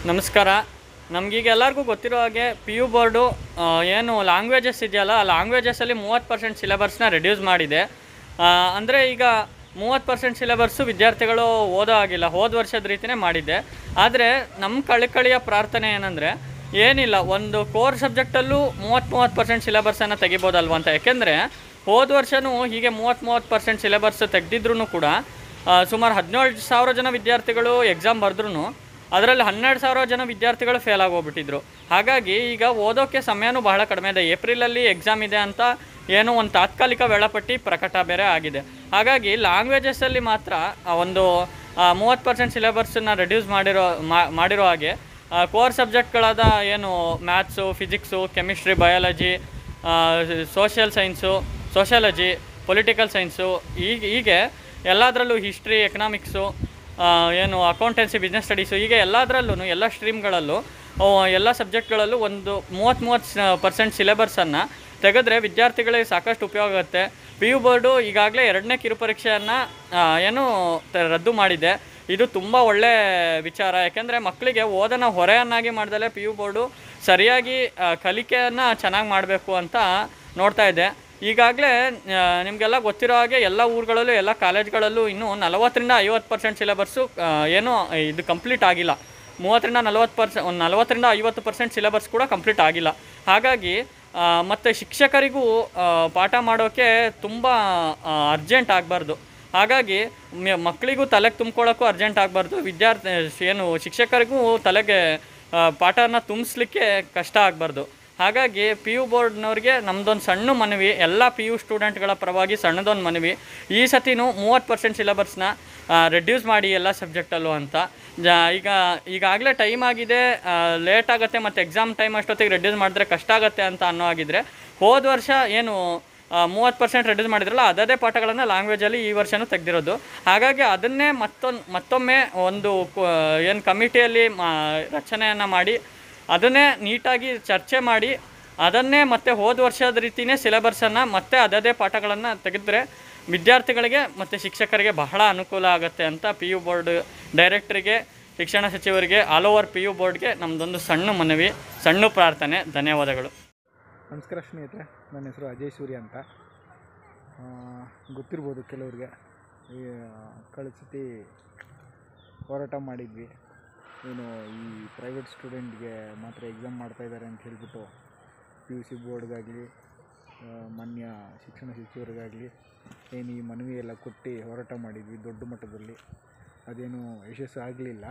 ನಮಸ್ಕಾರ ನಮಗೀಗ ಎಲ್ಲರಿಗೂ ಗೊತ್ತಿರೋ ಹಾಗೆ ಪಿ ಯು ಬೋರ್ಡು ಆ, ಏನು ಲ್ಯಾಂಗ್ವೇಜಸ್ ಇದೆಯಲ್ಲ ಆ ಲ್ಯಾಂಗ್ವೇಜಸಲ್ಲಿ ಮೂವತ್ತು ಪರ್ಸೆಂಟ್ ಸಿಲೆಬಸ್ನ ರೆಡ್ಯೂಸ್ ಮಾಡಿದೆ ಅಂದರೆ ಈಗ ಮೂವತ್ತು ಪರ್ಸೆಂಟ್ ಸಿಲೆಬಸ್ಸು ವಿದ್ಯಾರ್ಥಿಗಳು ಓದೋ ಆಗಿಲ್ಲ ಹೋದ ವರ್ಷದ ರೀತಿಯೇ ಮಾಡಿದ್ದೆ ಆದರೆ ನಮ್ಮ ಕಳಿಕಳಿಯ ಪ್ರಾರ್ಥನೆ ಏನಂದರೆ ಏನಿಲ್ಲ ಒಂದು ಕೋರ್ ಸಬ್ಜೆಕ್ಟಲ್ಲೂ ಮೂವತ್ತು ಮೂವತ್ತು ಪರ್ಸೆಂಟ್ ಸಿಲೆಬಸ್ಸನ್ನು ತೆಗಿಬೋದಲ್ವ ಅಂತ ಯಾಕೆಂದರೆ ಹೋದ ವರ್ಷವೂ ಹೀಗೆ ಮೂವತ್ತು ಮೂವತ್ತು ಪರ್ಸೆಂಟ್ ಸಿಲೆಬಸ್ ತೆಗೆದಿದ್ರೂ ಕೂಡ ಆ, ಸುಮಾರು ಹದಿನೇಳು ಸಾವಿರ ಜನ ವಿದ್ಯಾರ್ಥಿಗಳು ಎಕ್ಸಾಮ್ ಬರೆದ್ರೂ ಅದರಲ್ಲಿ ಹನ್ನೆರಡು ಸಾವಿರ ಜನ ವಿದ್ಯಾರ್ಥಿಗಳು ಫೇಲ್ ಆಗೋಗ್ಬಿಟ್ಟಿದ್ರು ಹಾಗಾಗಿ ಈಗ ಓದೋಕ್ಕೆ ಸಮಯನೂ ಬಹಳ ಕಡಿಮೆ ಇದೆ ಏಪ್ರಿಲಲ್ಲಿ ಎಕ್ಸಾಮ್ ಇದೆ ಅಂತ ಏನೋ ಒಂದು ತಾತ್ಕಾಲಿಕ ವೇಳಾಪಟ್ಟಿ ಪ್ರಕಟ ಬೇರೆ ಆಗಿದೆ ಹಾಗಾಗಿ ಲ್ಯಾಂಗ್ವೇಜಸಲ್ಲಿ ಮಾತ್ರ ಆ ಒಂದು ಮೂವತ್ತು ಪರ್ಸೆಂಟ್ ಸಿಲೆಬಸ್ಸನ್ನು ರೆಡ್ಯೂಸ್ ಮಾಡಿರೋ ಮಾ- ಮಾಡಿರೋ ಹಾಗೆ ಕೋರ್ ಸಬ್ಜೆಕ್ಟ್ಗಳಾದ ಏನು maths physics chemistry biology social science sociology political science ಈಗ ಹೀಗೆ ಎಲ್ಲದರಲ್ಲೂ ಹಿಸ್ಟ್ರಿ ಎಕನಾಮಿಕ್ಸು ಆ, ಏನು ಅಕೌಂಟೆನ್ಸಿ ಬಿಸ್ನೆಸ್ ಸ್ಟಡೀಸು ಹೀಗೆ ಎಲ್ಲದರಲ್ಲೂ ಎಲ್ಲ ಸ್ಟ್ರೀಮ್ಗಳಲ್ಲೂ ಆ, ಎಲ್ಲ ಸಬ್ಜೆಕ್ಟ್ಗಳಲ್ಲೂ ಒಂದು ಮೂವತ್ತು ಮೂವತ್ತು ಪರ್ಸೆಂಟ್ ಸಿಲೆಬಸನ್ನು ತೆಗೆದ್ರೆ ವಿದ್ಯಾರ್ಥಿಗಳಿಗೆ ಸಾಕಷ್ಟು ಉಪಯೋಗ ಆಗುತ್ತೆ ಪಿ ಯು ಬೋರ್ಡು ಈಗಾಗಲೇ ಎರಡನೇ ಕಿರುಪರೀಕ್ಷೆಯನ್ನು ಏನು ತ- ರದ್ದು ಮಾಡಿದೆ ಇದು ತುಂಬ ಒಳ್ಳೆ ವಿಚಾರ ಯಾಕೆಂದರೆ ಮಕ್ಕಳಿಗೆ ಓದನ ಹೊರೆಯನ್ನಾಗಿ ಮಾಡ್ದಲೇ ಪಿ ಯು ಬೋರ್ಡು ಸರಿಯಾಗಿ ಆ, ಕಲಿಕೆಯನ್ನು ಚೆನ್ನಾಗಿ ಮಾಡಬೇಕು ಅಂತ ನೋಡ್ತಾ ಇದೆ ಈಗಾಗಲೇ ನಿಮಗೆಲ್ಲ ಗೊತ್ತಿರೋ ಹಾಗೆ ಎಲ್ಲ ಊರುಗಳಲ್ಲೂ ಎಲ್ಲ ಕಾಲೇಜ್ಗಳಲ್ಲೂ ಇನ್ನೂ ನಲವತ್ತರಿಂದ ಐವತ್ತು ಪರ್ಸೆಂಟ್ ಸಿಲೆಬಸ್ಸು ಏನೂ ಇದು ಕಂಪ್ಲೀಟ್ ಆಗಿಲ್ಲ ಮೂವತ್ತರಿಂದ ನಲವತ್ತು ಪರ್ಸೆಂಟ್ ಒಂದು ನಲವತ್ತರಿಂದ ಐವತ್ತು ಪರ್ಸೆಂಟ್ ಸಿಲೆಬಸ್ ಕೂಡ ಕಂಪ್ಲೀಟ್ ಆಗಿಲ್ಲ ಹಾಗಾಗಿ ಆ, ಮತ್ತು ಶಿಕ್ಷಕರಿಗೂ ಆ, ಪಾಠ ಮಾಡೋಕ್ಕೆ ತುಂಬ ಅರ್ಜೆಂಟ್ ಆಗಬಾರ್ದು ಹಾಗಾಗಿ ಮ- ಮಕ್ಕಳಿಗೂ ತಲೆಗೆ ತುಂಬ್ಕೊಳ್ಳೋಕ್ಕೂ ಅರ್ಜೆಂಟ್ ಆಗಬಾರ್ದು ವಿದ್ಯಾರ್ಥಿ ಏನು ಶಿಕ್ಷಕರಿಗೂ ತಲೆಗೆ ಆ, ಪಾಠನ ತುಂಬಿಸ್ಲಿಕ್ಕೆ ಕಷ್ಟ ಆಗಬಾರ್ದು ಹಾಗಾಗಿ ಪಿ ಯು ಬೋರ್ಡ್ನವ್ರಿಗೆ ನಮ್ಮದೊಂದು ಸಣ್ಣ ಮನವಿ ಎಲ್ಲ ಪಿ ಯು ಸ್ಟೂಡೆಂಟ್ಗಳ ಪರವಾಗಿ ಸಣ್ಣದೊಂದು ಮನವಿ ಈ ಸತಿನೂ ಮೂವತ್ತು ಪರ್ಸೆಂಟ್ ಸಿಲೆಬಸ್ನ ರೆಡ್ಯೂಸ್ ಮಾಡಿ ಎಲ್ಲ ಸಬ್ಜೆಕ್ಟಲ್ಲೂ ಅಂತ ಜ ಈಗ ಈಗಾಗಲೇ ಟೈಮ್ ಆಗಿದೆ ಲೇಟ್ ಆಗುತ್ತೆ ಮತ್ತು ಎಕ್ಸಾಮ್ ಟೈಮ್ ಅಷ್ಟೊತ್ತಿಗೆ ರೆಡ್ಯೂಸ್ ಮಾಡಿದ್ರೆ ಕಷ್ಟ ಆಗುತ್ತೆ ಅಂತ ಅನ್ನೋ ಆಗಿದ್ರೆ ಹೋದ ವರ್ಷ ಏನು ಮೂವತ್ತು ಪರ್ಸೆಂಟ್ ರೆಡ್ಯೂಸ್ ಮಾಡಿದ್ರಲ್ಲ ಅದೇ ಪಾಠಗಳನ್ನು ಲ್ಯಾಂಗ್ವೇಜಲ್ಲಿ ಈ ವರ್ಷನೂ ತೆಗೆದಿರೋದು ಹಾಗಾಗಿ ಅದನ್ನೇ ಮತ್ತೊಂದು ಮತ್ತೊಮ್ಮೆ ಒಂದು ಏನು ಕಮಿಟಿಯಲ್ಲಿ ಮಾ ರಚನೆಯನ್ನು ಮಾಡಿ ಅದನ್ನೇ ನೀಟಾಗಿ ಚರ್ಚೆ ಮಾಡಿ ಅದನ್ನೇ ಮತ್ತೆ ಹೋದ ವರ್ಷದ ರೀತಿಯೇ ಸಿಲೆಬಸನ್ನು ಮತ್ತೆ ಅದೇ ಪಾಠಗಳನ್ನು ತೆಗೆದ್ರೆ ವಿದ್ಯಾರ್ಥಿಗಳಿಗೆ ಮತ್ತು ಶಿಕ್ಷಕರಿಗೆ ಬಹಳ ಅನುಕೂಲ ಆಗುತ್ತೆ ಅಂತ ಪಿ ಯು ಬೋರ್ಡ್ ಡೈರೆಕ್ಟ್ರಿಗೆ ಶಿಕ್ಷಣ ಸಚಿವರಿಗೆ ಆಲ್ ಓವರ್ ಪಿ ಯು ಬೋರ್ಡ್ಗೆ ನಮ್ಮದೊಂದು ಸಣ್ಣ ಮನವಿ ಸಣ್ಣ ಪ್ರಾರ್ಥನೆ ಧನ್ಯವಾದಗಳು ನಮಸ್ಕಾರ ಸ್ನೇಹಿತರೆ ನನ್ನ ಹೆಸರು ಅಜಯ್ ಸೂರ್ಯ ಅಂತ ಆ, ಗೊತ್ತಿರ್ಬೋದು ಕೆಲವ್ರಿಗೆ ಈ ಕಳೆದ ಸತಿ ಹೋರಾಟ ಮಾಡಿದ್ವಿ ಏನು ಈ ಪ್ರೈವೇಟ್ ಸ್ಟೂಡೆಂಟ್ಗೆ ಮಾತ್ರ ಎಕ್ಸಾಮ್ ಮಾಡ್ತಾಯಿದ್ದಾರೆ ಅಂತ ಹೇಳ್ಬಿಟ್ಟು ಪಿ ಯು ಸಿ ಬೋರ್ಡ್ಗಾಗಲಿ ಮಾನ್ಯ ಶಿಕ್ಷಣ ಸಚಿವರಿಗಾಗಲಿ ಏನು ಈ ಮನವಿ ಎಲ್ಲ ಕೊಟ್ಟು ಹೋರಾಟ ಮಾಡಿದ್ವಿ ದೊಡ್ಡ ಮಟ್ಟದಲ್ಲಿ ಅದೇನು ಯಶಸ್ಸು ಆಗಲಿಲ್ಲ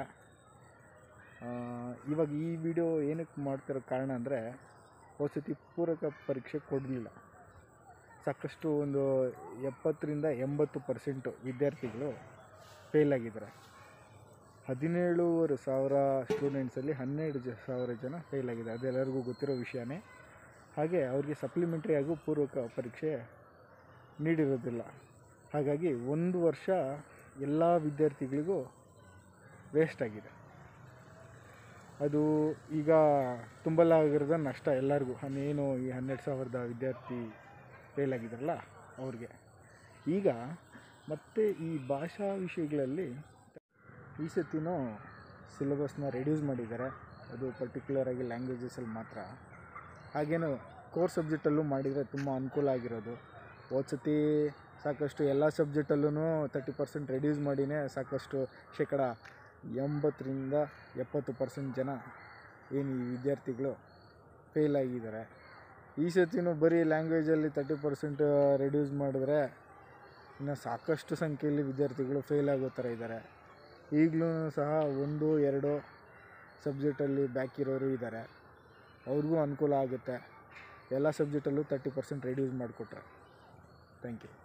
ಇವಾಗ ಈ ವಿಡಿಯೋ ಏನಕ್ಕೆ ಮಾಡ್ತಿರೋ ಕಾರಣ ಅಂದರೆ ಹೋದ ಸತಿ ಪೂರಕ ಪರೀಕ್ಷೆ ಕೊಡಲಿಲ್ಲ ಸಾಕಷ್ಟು ಒಂದು ಎಪ್ಪತ್ತರಿಂದ ಎಂಬತ್ತು ಪರ್ಸೆಂಟು ವಿದ್ಯಾರ್ಥಿಗಳು ಫೇಲ್ ಆಗಿದ್ದಾರೆ ಹದಿನೇಳುವರೆ ಸಾವಿರ ಸ್ಟೂಡೆಂಟ್ಸಲ್ಲಿ ಹನ್ನೆರಡು ಜ ಸಾವಿರ ಜನ ಫೇಲ್ ಆಗಿದೆ ಅದೆಲ್ಲರಿಗೂ ಗೊತ್ತಿರೋ ವಿಷಯನೇ ಹಾಗೆ ಅವ್ರಿಗೆ ಸಪ್ಲಿಮೆಂಟ್ರಿ ಹಾಗೂ ಪೂರ್ವಕ ಪರೀಕ್ಷೆ ನೀಡಿರೋದಿಲ್ಲ ಹಾಗಾಗಿ ಒಂದು ವರ್ಷ ಎಲ್ಲ ವಿದ್ಯಾರ್ಥಿಗಳಿಗೂ ವೇಸ್ಟ್ ಆಗಿದೆ ಅದು ಈಗ ತುಂಬಲಾಗಿರೋದ ನಷ್ಟ ಎಲ್ಲರಿಗೂ ಏನು ಈ ಹನ್ನೆರಡು ಸಾವಿರದ ವಿದ್ಯಾರ್ಥಿ ಫೇಲ್ ಆಗಿದ್ದಾರಲ್ಲ ಅವ್ರಿಗೆ ಈಗ ಮತ್ತೆ ಈ ಭಾಷಾ ವಿಷಯಗಳಲ್ಲಿ ಈ ಸತಿನೂ ಸಿಲೆಬಸ್ನ ರೆಡ್ಯೂಸ್ ಮಾಡಿದ್ದಾರೆ ಅದು ಪರ್ಟಿಕ್ಯುಲರಾಗಿ ಲ್ಯಾಂಗ್ವೇಜಸಲ್ಲಿ ಮಾತ್ರ ಹಾಗೇನು ಕೋರ್ ಸಬ್ಜೆಕ್ಟಲ್ಲೂ ಮಾಡಿದರೆ ತುಂಬ ಅನುಕೂಲ ಆಗಿರೋದು ಹೋದ ಸತಿ ಸಾಕಷ್ಟು ಎಲ್ಲ ಸಬ್ಜೆಕ್ಟಲ್ಲೂ ತರ್ಟಿ ಪರ್ಸೆಂಟ್ ರೆಡ್ಯೂಸ್ ಮಾಡಿನೇ ಸಾಕಷ್ಟು ಶೇಕಡ ಎಂಬತ್ತರಿಂದ ಎಪ್ಪತ್ತು ಪರ್ಸೆಂಟ್ ಜನ ಏನು ಈ ವಿದ್ಯಾರ್ಥಿಗಳು ಫೇಲ್ ಆಗಿದ್ದಾರೆ ಈ ಸತಿನೂ ಬರೀ ಲ್ಯಾಂಗ್ವೇಜಲ್ಲಿ ತರ್ಟಿ ಪರ್ಸೆಂಟ್ ರೆಡ್ಯೂಸ್ ಮಾಡಿದ್ರೆ ಇನ್ನು ಸಾಕಷ್ಟು ಸಂಖ್ಯೆಯಲ್ಲಿ ವಿದ್ಯಾರ್ಥಿಗಳು ಫೇಲ್ ಆಗೋ ಥರ ಇದ್ದಾರೆ ಈಗಲೂ ಸಹ ಒಂದು ಎರಡು ಸಬ್ಜೆಕ್ಟಲ್ಲಿ ಬ್ಯಾಕ್ ಇರೋರು ಇದ್ದಾರೆ ಅವ್ರಿಗೂ ಅನುಕೂಲ ಆಗುತ್ತೆ ಎಲ್ಲ ಸಬ್ಜೆಕ್ಟಲ್ಲೂ ತರ್ಟಿ ಪರ್ಸೆಂಟ್ ರೆಡ್ಯೂಸ್ ಮಾಡಿಕೊಟ್ರೆ ಥ್ಯಾಂಕ್ ಯು